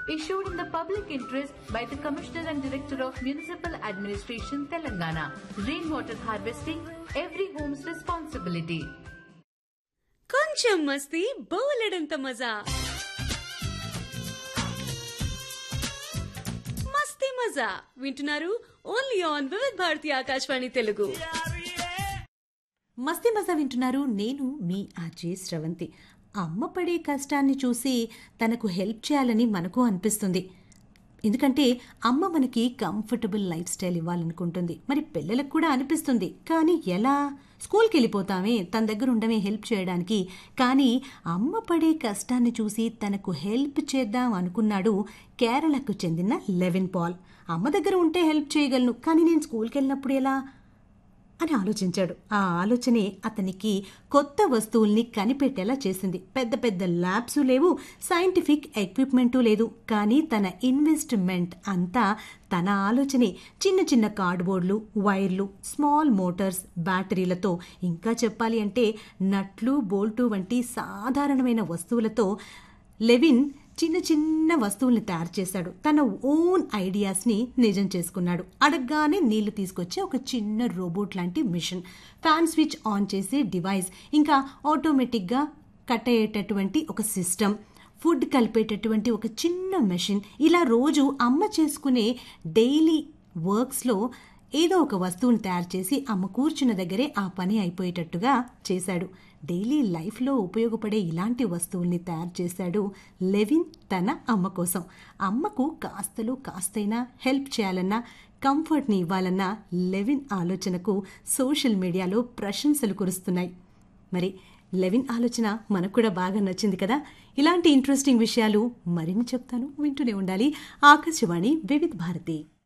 issued in the public interest by the Commissioner and Director of Municipal Administration, Telangana. Rainwater harvesting, every home's responsibility. కొంచెం మస్తీ బోలెడంత మజా మస్తీ మజా వింటున్నారు ఓన్లీ ఆన్ వివిధ్ భారతి ఆకాశవాణి తెలుగు మస్తీ మజా వింటున్నారు నేను మీ ఆర్జే స్రవంతి అమ్మ పడే కష్టాన్ని చూసి తనకు హెల్ప్ చేయాలని మనకు అనిపిస్తుంది ఎందుకంటే అమ్మ మనకి కంఫర్టబుల్ లైఫ్ స్టైల్ ఇవ్వాలనుకుంటుంది మరి పిల్లలకు కూడా అనిపిస్తుంది కానీ ఎలా స్కూల్కి వెళ్ళిపోతామే తన దగ్గర ఉండమే హెల్ప్ చేయడానికి కానీ అమ్మ పడే కష్టాన్ని చూసి తనకు హెల్ప్ చేద్దాం అనుకున్నాడు కేరళకు చెందిన లెవిన్ పాల్ అమ్మ దగ్గర ఉంటే హెల్ప్ చేయగలను కానీ నేను స్కూల్కి వెళ్ళినప్పుడు ఎలా అని ఆలోచించాడు ఆ ఆలోచనే అతనికి కొత్త వస్తువుల్ని కనిపెట్టేలా చేసింది పెద్ద పెద్ద ల్యాబ్స్ లేవు సైంటిఫిక్ ఎక్విప్మెంటు లేదు కానీ తన ఇన్వెస్ట్మెంట్ అంతా తన ఆలోచనే చిన్న చిన్న కార్డ్బోర్డ్లు వైర్లు స్మాల్ మోటార్స్ బ్యాటరీలతో ఇంకా చెప్పాలి అంటే నట్లు బోల్టు వంటి సాధారణమైన వస్తువులతో లెవిన్ చిన్న చిన్న వస్తువుల్ని తయారు చేశాడు తన ఓన్ ఐడియాస్ని నిజం చేసుకున్నాడు అడగగానే నీళ్లు తీసుకొచ్చే ఒక చిన్న రోబోట్ లాంటి మిషన్ ఫ్యాన్ స్విచ్ ఆన్ చేసే డివైస్ ఇంకా ఆటోమేటిక్గా కట్ అయ్యేటటువంటి ఒక సిస్టమ్ ఫుడ్ కలిపేటటువంటి ఒక చిన్న మెషిన్ ఇలా రోజు అమ్మ చేసుకునే డైలీ వర్క్స్లో ఏదో ఒక వస్తువుని తయారు చేసి అమ్మ కూర్చున్న దగ్గరే ఆ పని అయిపోయేటట్టుగా చేశాడు డైలీ లైఫ్లో ఉపయోగపడే ఇలాంటి వస్తువుల్ని తయారు చేశాడు లెవిన్ తన అమ్మ కోసం అమ్మకు కాస్తలో కాస్తైనా హెల్ప్ చేయాలన్నా కంఫర్ట్ని ఇవ్వాలన్నా లెవిన్ ఆలోచనకు సోషల్ మీడియాలో ప్రశంసలు కురుస్తున్నాయి మరి లెవిన్ ఆలోచన మనకు కూడా బాగా నచ్చింది కదా ఇలాంటి ఇంట్రెస్టింగ్ విషయాలు మరిన్ని చెప్తాను వింటూనే ఉండాలి ఆకాశవాణి వివిధ్ భారతి